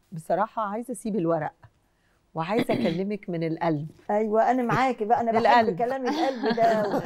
بصراحه عايزه اسيب الورق وعايزه اكلمك من القلب ايوه انا معاكي بقى انا بحب القلب. كلام القلب ده أوي.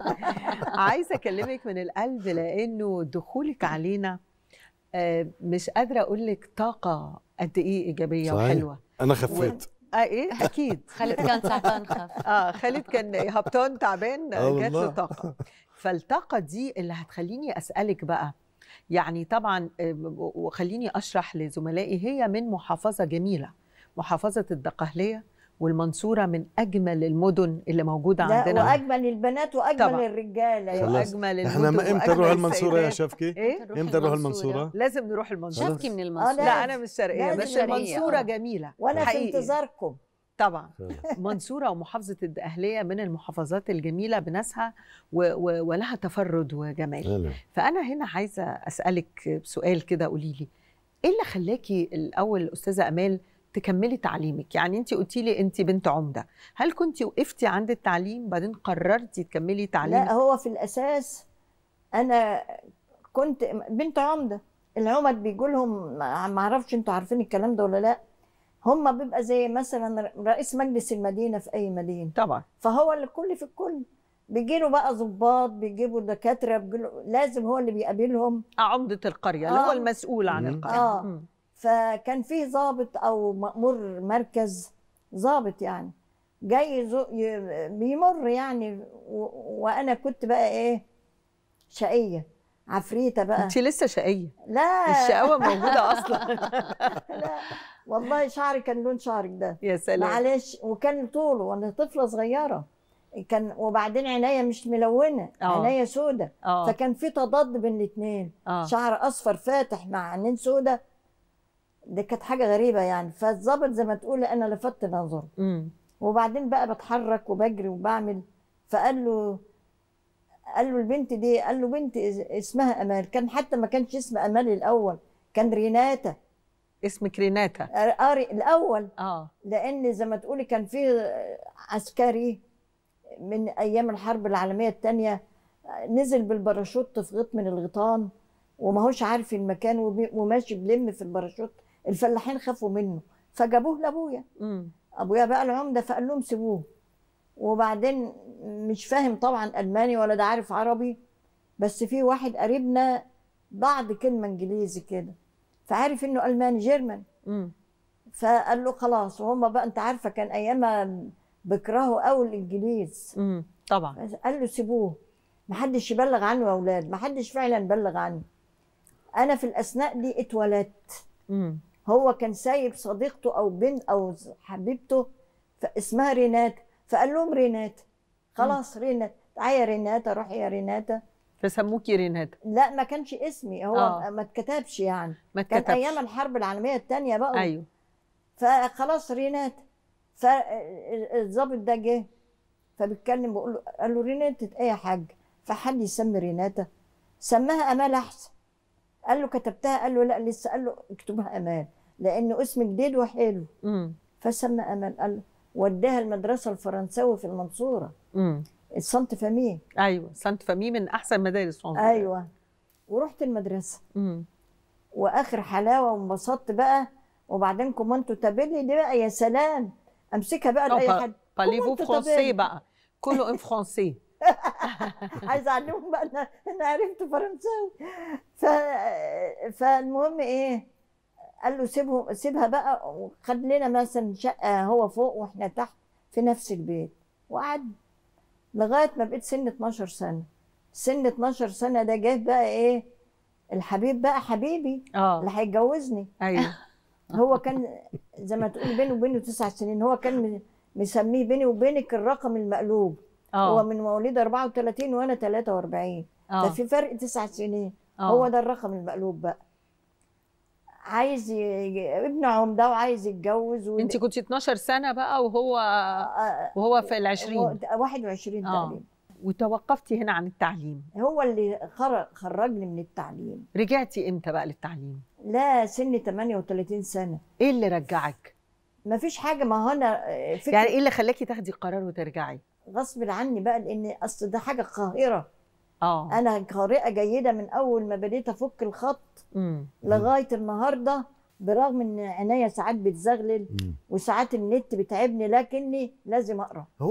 عايزه اكلمك من القلب لانه دخولك علينا آه، مش قادره اقول لك طاقه قد ايه ايجابيه صحيح. وحلوه انا خفيت اه ايه اكيد خالد كان تعبان خف اه خالد كان هبطان تعبان آه جات له والله. طاقه فالطاقه دي اللي هتخليني اسالك بقى يعني طبعا آه، وخليني اشرح لزملائي هي من محافظه جميله محافظه الدقهليه والمنصوره من اجمل المدن اللي موجوده لا عندنا واجمل البنات واجمل طبعا. الرجاله يعني. خلاص. واجمل احنا المدن ما امتى وأجمل نروح المنصوره يا السيدات. شفكي؟ ايه امتى نروح المنصوره؟ لازم نروح المنصوره شبكي من آه، المنصورة لا. لا انا مش شرقيه لازم بس شرقية، المنصوره آه. جميله وانا في حقيقي. انتظاركم طبعا منصورة ومحافظة الدقهلية من المحافظات الجميلة بناسها و- و- ولها تفرد وجمال هلا. فأنا هنا عايزة أسألك سؤال كده قولي لي إيه اللي خلاكي الأول أستاذة أمال تكملي تعليمك يعني أنت قلتي لي أنت بنت عمدة هل كنت وقفتي عند التعليم بعدين قررتي تكملي تعليمك لا هو في الاساس انا كنت بنت عمده العمد بيجوا لهم ما اعرفش انتوا عارفين الكلام ده ولا لا هم بيبقى زي مثلا رئيس مجلس المدينه في اي مدينه طبعا فهو الكل في الكل بيجي له بقى ضباط بيجيبوا دكاتره بيجيله لازم هو اللي بيقابلهم عمدة القرية اللي هو آه. المسؤول عن مم. القرية آه. مم. فكان فيه ضابط او مأمور مركز ضابط يعني جاي يزو- ي- بيمر يعني و- وانا كنت بقى ايه شقيه عفريته بقى أنت لسه شقية لا الشقاوة موجودة أصلا لا والله شعري كان لون شعرك ده يا سلام معلش وكان طوله وانا طفله صغيره كان وبعدين عينيا مش ملونه آه. عينيا سودة اه فكان في تضاد بين الاثنين اه شعر اصفر فاتح مع عينين سودة دي كانت حاجه غريبه يعني فالظابط زي ما تقول انا لفت نظره مم. وبعدين بقى بتحرك وبجري وبعمل فقال له قال له البنت دي قال له بنت اس- اسمها امال كان حتى ما كانش اسم امال الاول كان ريناتا اسمك ريناتا قاري الاول اه لان زي ما تقولي كان في عسكري من ايام الحرب العالميه الثانيه نزل بالباراشوت في غيط من الغيطان وماهوش عارف المكان وبي- وماشي بلم في الباراشوت الفلاحين خافوا منه فجابوه لابويا مم. ابويا بقى العمده فقال لهم سيبوه وبعدين مش فاهم طبعا الماني ولا ده عارف عربي بس في واحد قريبنا بعض كلمه انجليزي كده فعارف انه الماني جيرمان مم. فقال له خلاص وهم بقى انت عارفه كان ايامها بيكرهوا قوي الانجليز مم. طبعا قال له سيبوه محدش يبلغ عنه يا اولاد محدش فعلا بلغ عنه انا في الاثناء دي اتولدت مم. هو كان سايب صديقته او بنت او حبيبته فاسمها رينات فقال لهم رينات خلاص رينات تعالي يا ريناتا روحي يا ريناتا فسموكي ريناتا لا ما كانش اسمي هو آه. ما اتكتبش يعني ما كان اتكتبش ايام الحرب العالميه الثانيه بقى ايوه فخلاص رينات فالظابط ده جه فبيتكلم بيقول له قال له رينات ايه يا حاج فحد يسمي ريناتا سماها امال احسن قال له كتبتها قال له لا لسه قال له اكتبها امال لانه اسم جديد وحلو امم فسمى امال قال له وداها المدرسه الفرنساوي في المنصوره امم السانت فامي ايوه سانت فامي من احسن مدارس فرنسا ايوه ورحت المدرسه امم واخر حلاوه وانبسطت بقى وبعدين كومانتو تابيلي دي بقى يا سلام امسكها بقى لاي حد بارليفو كومانتو فرونسي تابيلي. بقى كله ان فرونسي عايز اعلمهم بقى انا انا عرفت فرنساوي ف... فالمهم ايه قال له سيبهم سيبها بقى وخد لنا مثلا شقه هو فوق واحنا تحت في نفس البيت وقعد لغايه ما بقيت سن 12 سنه سن 12 سنه ده جه بقى ايه الحبيب بقى حبيبي اه اللي هيتجوزني ايوه هو كان زي ما تقول بيني وبينه تسع سنين هو كان م- مسميه بيني وبينك الرقم المقلوب هو اه من مواليد 34 وانا 43 اه ففي فرق تسع سنين آه. هو ده الرقم المقلوب بقى عايز ي... ي- ابن عمده وعايز يتجوز و... انت كنت 12 سنه بقى وهو آه، وهو في هو العشرين 21 آه. تقريبا وتوقفتي هنا عن التعليم هو اللي خرج خرجني من التعليم رجعتي امتى بقى للتعليم لا سني 38 سنه ايه اللي رجعك ما فيش حاجه ما هو انا آه، فكرة يعني ايه اللي خلاكي تاخدي قرار وترجعي غصب عني بقى لان اصل ده حاجه قاهره اه انا قارئه جيده من اول ما بديت افك الخط امم لغايه النهارده برغم ان عينيا ساعات بتزغلل مم. وساعات النت بتعبني لكني لازم اقرا